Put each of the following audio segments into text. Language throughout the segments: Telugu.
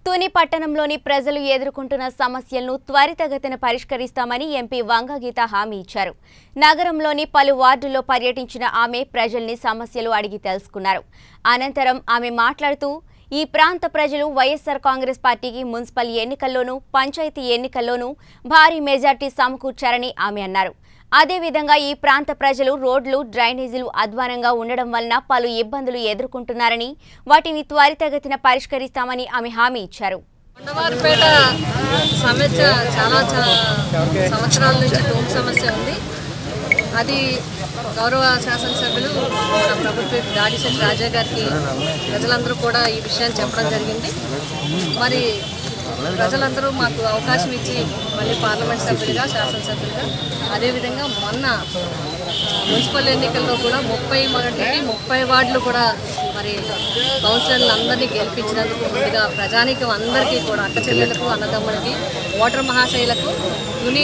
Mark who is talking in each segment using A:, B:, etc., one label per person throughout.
A: తుని పట్టణంలోని ప్రజలు ఎదుర్కొంటున్న సమస్యలను త్వరితగతిన పరిష్కరిస్తామని ఎంపీ వంగగీత హామీ ఇచ్చారు నగరంలోని పలు వార్డుల్లో పర్యటించిన ఆమె ప్రజల్ని సమస్యలు అడిగి తెలుసుకున్నారు అనంతరం ఆమె మాట్లాడుతూ ఈ ప్రాంత ప్రజలు వైఎస్సార్ కాంగ్రెస్ పార్టీకి మున్సిపల్ ఎన్నికల్లోనూ పంచాయతీ ఎన్నికల్లోనూ భారీ మెజార్టీ సమకూర్చారని ఆమె అన్నారు అదేవిధంగా ఈ ప్రాంత ప్రజలు రోడ్లు డ్రైనేజీలు అధ్వానంగా ఉండడం వలన పలు ఇబ్బందులు ఎదుర్కొంటున్నారని వాటిని త్వరితగతిన పరిష్కరిస్తామని ఆమె హామీ ఇచ్చారు
B: కొండవారిపేట సమస్య చాలా చాలా సంవత్సరాల నుంచి భూమి సమస్య ఉంది అది గౌరవ శాసనసభ్యులు మన ప్రభుత్వ దాడిశెట్టి రాజా గారికి ప్రజలందరూ కూడా ఈ విషయాన్ని చెప్పడం జరిగింది మరి ప్రజలందరూ మాకు అవకాశం ఇచ్చి మళ్ళీ పార్లమెంట్ సభ్యులుగా శాసనసభ్యులుగా అదేవిధంగా మొన్న ఆ, మున్సిపల్ ఎన్నికల్లో కూడా ముప్పై మందికి ముప్పై వార్డులు కూడా మరి కౌన్సిలర్లు అందరినీ గెలిపించినందుకు ముందుగా ప్రజానీకం అందరికీ కూడా అక్క చెల్లెలకు అన్నదమ్ములకి ఓటర్ మహాశైలకు తుని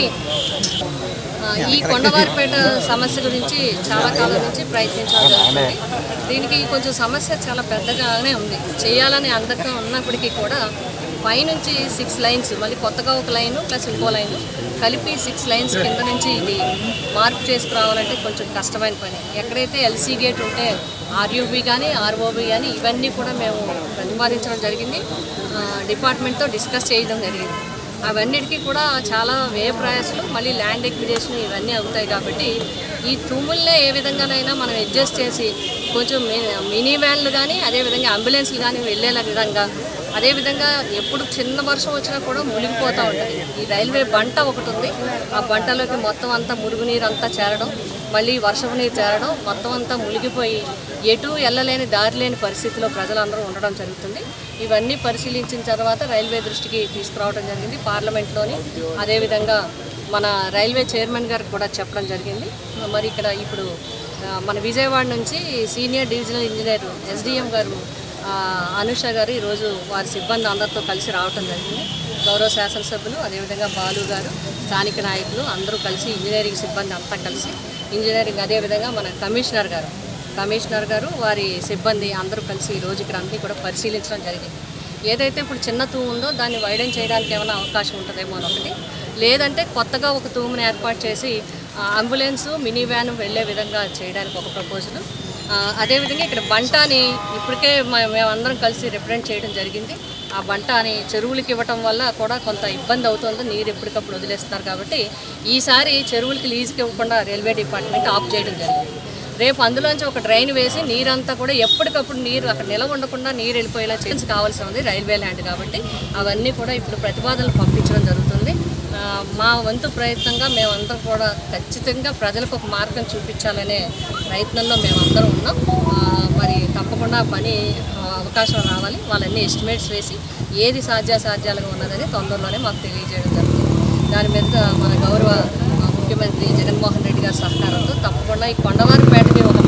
B: ఆ, ఈ కొండవారిపేట సమస్య గురించి చాలా కాలం నుంచి ప్రయత్నించడం జరుగుతుంది దీనికి కొంచెం సమస్య చాలా పెద్దగానే ఉంది చేయాలని అందరికీ ఉన్నప్పటికీ కూడా పైనుంచి సిక్స్ లైన్స్ మళ్ళీ కొత్తగా ఒక లైన్ ప్లస్ ఇంకో లైన్ కలిపి సిక్స్ లైన్స్ కింద నుంచి ఇది మార్పు చేసుకురావాలంటే కొంచెం కష్టమైన పని ఎక్కడైతే ఎల్సీ గేట్ ఉంటే ఆర్యూబీ కానీ ఆర్ఓబీ కానీ ఇవన్నీ కూడా మేము ప్రతిపాదించడం జరిగింది ఆ, డిపార్ట్మెంట్తో డిస్కస్ చేయడం జరిగింది అవన్నిటికీ కూడా చాలా వ్యయ ప్రయాసాలు మళ్ళీ ల్యాండ్ ఎక్విజేషన్ ఇవన్నీ అవుతాయి కాబట్టి ఈ తుమ్ముల్నే ఏ విధంగానైనా మనం అడ్జస్ట్ చేసి కొంచెం మి- మినీ వ్యాన్లు కానీ అదేవిధంగా అంబులెన్స్లు కానీ వెళ్ళేలా విధంగా అదేవిధంగా ఎప్పుడు చిన్న వర్షం వచ్చినా కూడా మునిగిపోతూ ఉంటుంది ఈ రైల్వే బంట ఒకటి ఉంది ఆ బంటలోకి మొత్తం అంతా మురుగునీరు అంతా చేరడం మళ్ళీ వర్షపు నీరు చేరడం మొత్తం అంతా మునిగిపోయి ఎటు వెళ్ళలేని దారి లేని పరిస్థితిలో ప్రజలందరూ ఉండడం జరుగుతుంది ఇవన్నీ పరిశీలించిన తర్వాత రైల్వే దృష్టికి తీసుకురావడం జరిగింది పార్లమెంట్లోని అదేవిధంగా మన రైల్వే చైర్మన్ గారికి కూడా చెప్పడం జరిగింది మరి ఇక్కడ ఇప్పుడు ఆ, మన విజయవాడ నుంచి సీనియర్ డివిజనల్ ఇంజనీర్ ఎస్డిఎం గారు ఆ, అనుష గారు ఈరోజు వారి సిబ్బంది అందరితో కలిసి రావటం జరిగింది గౌరవ శాసనసభ్యులు అదేవిధంగా బాలు గారు స్థానిక నాయకులు అందరూ కలిసి ఇంజనీరింగ్ సిబ్బంది అంతా కలిసి ఇంజనీరింగ్ అదేవిధంగా మన కమిషనర్ గారు కమిషనర్ గారు వారి సిబ్బంది అందరూ కలిసి ఈ రోజు ఇక్కడ అన్ని కూడా పరిశీలించడం జరిగింది ఏదైతే ఇప్పుడు చిన్న తూము ఉందో దాన్ని వైడెన్ చేయడానికి ఏమైనా అవకాశం ఉంటుందేమో అని ఒకటి లేదంటే కొత్తగా ఒక తూముని ఏర్పాటు చేసి ఆ, అంబులెన్స్ మినీ వ్యాన్ వెళ్ళే విధంగా చేయడానికి ఒక ప్రపోజల్ ఆ, అదేవిధంగా ఇక్కడ బంటాని ఇప్పటికే మ- మేమందరం కలిసి రిప్రజెంట్ చేయడం జరిగింది ఆ బంటాని చెరువులకి ఇవ్వటం వల్ల కూడా కొంత ఇబ్బంది అవుతుంది నీరు ఎప్పటికప్పుడు వదిలేస్తారు కాబట్టి ఈసారి చెరువులకి లీజుకి ఇవ్వకుండా రైల్వే డిపార్ట్మెంట్ ఆఫ్ చేయడం జరిగింది రేపు అందులోంచి ఒక డ్రైన్ వేసి నీరంతా కూడా ఎప్పటికప్పుడు నీరు అక్కడ నిలవ ఉండకుండా నీరు వెళ్ళిపోయేలా చేసి కావాల్సి ఉంది రైల్వే ల్యాండ్ కాబట్టి అవన్నీ కూడా ఇప్పుడు ప్రతిపాదనలు పంపించడం జరుగుతుంది ఆ, మా వంతు ప్రయత్నంగా మేమందరం కూడా ఖచ్చితంగా ప్రజలకు ఒక మార్గం చూపించాలనే ప్రయత్నంలో మేమందరం ఉన్నాం ఆ, మరి తప్పకుండా పని ఆ, అవకాశం రావాలి వాళ్ళన్నీ ఎస్టిమేట్స్ వేసి ఏది సాధ్యాసాధ్యాలుగా ఉన్నదని తొందరలోనే మాకు తెలియజేయడం జరుగుతుంది దాని మీద మన గౌరవ ఆ, ముఖ్యమంత్రి జగన్మోహన్ రెడ్డి గారి సహకారంతో తప్పకుండా ఈ కొండవారిపేటకి ఒక